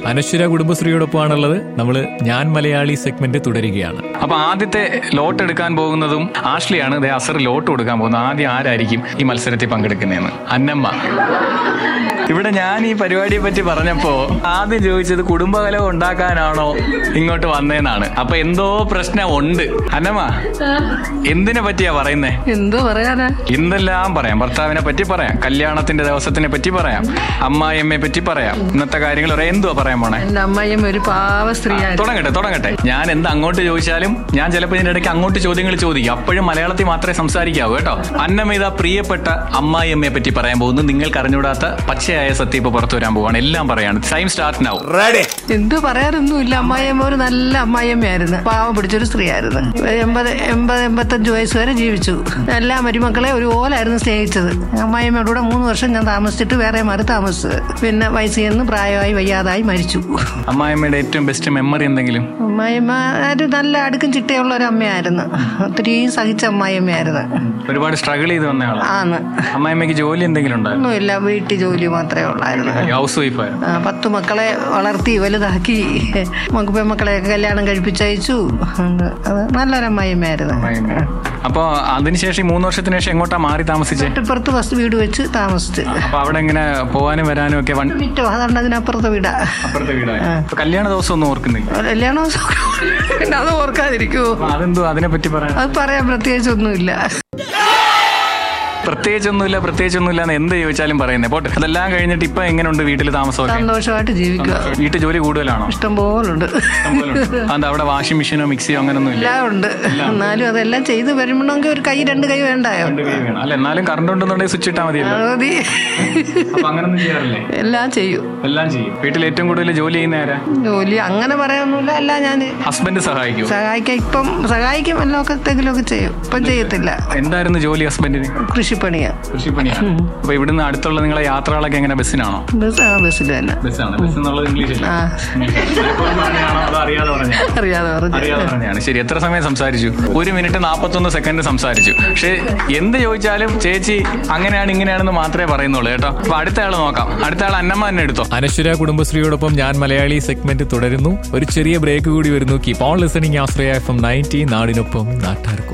അനശ്വര കുടുംബശ്രീയോടൊപ്പമാണുള്ളത് നമ്മൾ ഞാൻ മലയാളി സെഗ്മെന്റ് തുടരുകയാണ് അപ്പൊ ആദ്യത്തെ ലോട്ട് എടുക്കാൻ പോകുന്നതും ആഷ്ലിയാണ് ദേ അസർ ലോട്ട് കൊടുക്കാൻ പോകുന്നത് ആദ്യം ആരായിരിക്കും ഈ മത്സരത്തിൽ പങ്കെടുക്കുന്നതെന്ന് അന്നമ്മ ഇവിടെ ഞാൻ ഈ പരിപാടിയെ പറ്റി പറഞ്ഞപ്പോ ആദ്യം ചോദിച്ചത് കുടുംബകലം ഉണ്ടാക്കാനാണോ ഇങ്ങോട്ട് വന്നേന്നാണ് അപ്പൊ എന്തോ പ്രശ്നം ഉണ്ട് അന്നമ്മ എന്തിനെ പറ്റിയാ പറയുന്നേ എന്തോ പറയാനാ എന്തെല്ലാം പറയാം ഭർത്താവിനെ പറ്റി പറയാം കല്യാണത്തിന്റെ ദിവസത്തിനെ പറ്റി പറയാം അമ്മായിയമ്മയെ പറ്റി പറയാം ഇന്നത്തെ കാര്യങ്ങൾ പറയാം എന്തുവാ പറയാൻ പോണേ എന്റെ അമ്മയും ഒരു പാവ സ്ത്രീയാണ് തുടങ്ങട്ടെ തുടങ്ങട്ടെ ഞാൻ എന്ത് അങ്ങോട്ട് ചോദിച്ചാലും ഞാൻ ചിലപ്പോൾ ഇതിന്റെ ഇടയ്ക്ക് അങ്ങോട്ട് ചോദ്യങ്ങൾ ചോദിക്കും അപ്പോഴും മലയാളത്തിൽ മാത്രമേ സംസാരിക്കാവൂ കേട്ടോ അന്നമിത പ്രിയപ്പെട്ട അമ്മായിയമ്മയെ പറ്റി പറയാൻ പോകുന്നു നിങ്ങൾക്ക് അറിഞ്ഞൂടാത്ത പച്ചയായ സത്യം ഇപ്പൊ പുറത്തു വരാൻ പോവാണ് എല്ലാം പറയാണ് ടൈം സ്റ്റാർട്ട് നാവും എന്തോ പറയാനൊന്നുമില്ല അമ്മായിയമ്മ ഒരു നല്ല അമ്മായിയമ്മയായിരുന്നു പാവം പിടിച്ചൊരു സ്ത്രീയായിരുന്നു എൺപത് എൺപത് എൺപത്തഞ്ച് വയസ്സ് വരെ ജീവിച്ചു എല്ലാ മരുമക്കളെ ഒരുപോലായിരുന്നു സ്നേഹിച്ചത് അമ്മായിയമ്മയുടെ കൂടെ മൂന്ന് വർഷം ഞാൻ താമസിച്ചിട്ട് വേറെ മാറി താമസിച്ചത് പിന്നെ വയസ്സിൽ നിന്ന് പ്രായമായി വയ്യാതായി മരിച്ചു അമ്മായിയമ്മയുടെ ഏറ്റവും ബെസ്റ്റ് മെമ്മറി എന്തെങ്കിലും അമ്മായിയമ്മ ഒരു നല്ല അടുക്കും ചിട്ടയുള്ള ഒരു അമ്മയായിരുന്നു ഒത്തിരിയും സഹിച്ച അമ്മായിയമ്മയായിരുന്നു ഒരുപാട് സ്ട്രഗിൾ ചെയ്ത് വന്ന ആളാണ് ആണ് അമ്മായിയമ്മയ്ക്ക് ജോലി എന്തെങ്കിലും ഉണ്ടായിരുന്നു ഒന്നുമില്ല വീട്ടിൽ ജോലി മാത്രമേ ഉള്ളായിരുന്നു ഹൗസ് വൈഫായിരുന്നു ആ, പത്ത് മക്കളെ വളർത്തി വലുതാക്കി മക്ക പെൺമക്കളെയൊക്കെ കല്യാണം കഴിപ്പിച്ചയച്ചു അത് നല്ലൊരമ്മായിയമ്മയായിരുന്നു അപ്പൊ അതിനുശേഷം ഈ മൂന്ന് വർഷത്തിന് ശേഷം എങ്ങോട്ടാ മാറി താമസിച്ചേ തൊട്ടിപ്പുറത്ത് ഫസ്റ്റ് വീട് വെച്ച് താമസിച്ച് അപ്പൊ അവിടെ എങ്ങനെ പോവാനും വരാനും ഒക്കെ വൺ മിറ്റോ അതാണ് അതിനപ്പുറത്തെ വീടാ അപ്പുറത്തെ വീടാണ് അപ്പൊ കല്യാണ ദിവസം ഒന്നും ഓർക്കുന്നില്ല കല്യാണം പിന്നെ അത് ഓർക്കാതിരിക്കുവോ അപ്പൊ അതെന്തോ അതിനെ പറ്റി പറയാൻ അത് പറയാൻ പ്രത്യേകിച്ചൊന്നുമില്ല പ്രത്യേകിച്ചൊന്നുമില്ല പ്രത്യേകിച്ചൊന്നുമില്ല എന്ന് എന്ത് ചോദിച്ചാലും പറയുന്നത് പോട്ടെ അതെല്ലാം കഴിഞ്ഞിട്ട് ഇപ്പൊ എങ്ങനെയുണ്ട് വീട്ടിൽ താമസമൊക്കെ സന്തോഷമായിട്ട് ജീവിക്കുക വീട്ടു ജോലി കൂടുതലാണോ ഇഷ്ടം പോലുണ്ട് അത് അവിടെ വാഷിംഗ് മെഷീനോ മിക്സിയോ അങ്ങനൊന്നും ഇല്ല എല്ലാം ഉണ്ട് എന്നാലും അതെല്ലാം ചെയ്ത് വരുമ്പോഴെങ്കിൽ ഒരു കൈ രണ്ട് കൈ വേണ്ടായോ അല്ല എന്നാലും കറണ്ട് ഉണ്ടെന്നുണ്ടെങ്കിൽ സ്വിച്ച് ഇട്ടാൽ മതിയല്ലോ അത് മതി അപ്പൊ അങ്ങനൊന്നും ചെയ്യാറില്ലേ എല്ലാം ചെയ്യും എല്ലാം ചെയ്യും വീട്ടിൽ ഏറ്റവും കൂടുതൽ ജോലി ചെയ്യുന്ന ആരാ ജോലി അങ്ങനെ പറയാനൊന്നുമില്ല എല്ലാം ഞാൻ ഹസ്ബൻഡ് സഹായിക്കും സഹായിക്കാം ഇപ്പം സഹായിക്കും എല്ലാം എന്തെങ്കിലുമൊക്കെ ചെയ്യും ഇപ്പം ചെയ്യത്തില്ല എന്തായിരുന്നു ജോലി ഹസ്ബൻഡിന് കൃഷിപ്പണിയാ കൃഷിപ്പണിയാണ് അപ്പൊ ഇവിടുന്ന് അടുത്തുള്ള നിങ്ങളെ യാത്രകളൊക്കെ എങ്ങനെ ബസ്സിനാണോ ബസ് ആ ബസ്സിൽ തന്നെ ബസ്സാണ് ബസ് എന്നുള്ളത് ഇംഗ്ലീഷ് ആ അറിയാതെ പറഞ്ഞ അറിയാതെ പറഞ്ഞു അറിയാതെ പറഞ്ഞാണ് ശരി എത്ര സമയം സംസാരിച്ചു ഒരു മിനിറ്റ് നാപ്പത്തൊന്ന് സെക്കൻഡ് സംസാരിച്ചു പക്ഷെ എന്ത് ചോദിച്ചാലും ചേച്ചി അങ്ങനെയാണ് ഇങ്ങനെയാണെന്ന് മാത്രമേ പറയുന്നുള്ളൂ കേട്ടോ അപ്പൊ അടുത്ത ആള് നോക്കാം അടുത്ത ആൾ അന്നമ്മ തന്നെ എടുത്തോ അനശ്വര കുടുംബശ്രീയോടൊപ്പം ഞാൻ മലയാളി സെഗ്മെന്റ് തുടരുന്നു ഒരു ചെറിയ ബ്രേക്ക് കൂടി വരുന്നു keep on listening Ashraya F M ninety നാടിനൊപ്പം നാട്ടാർക്കും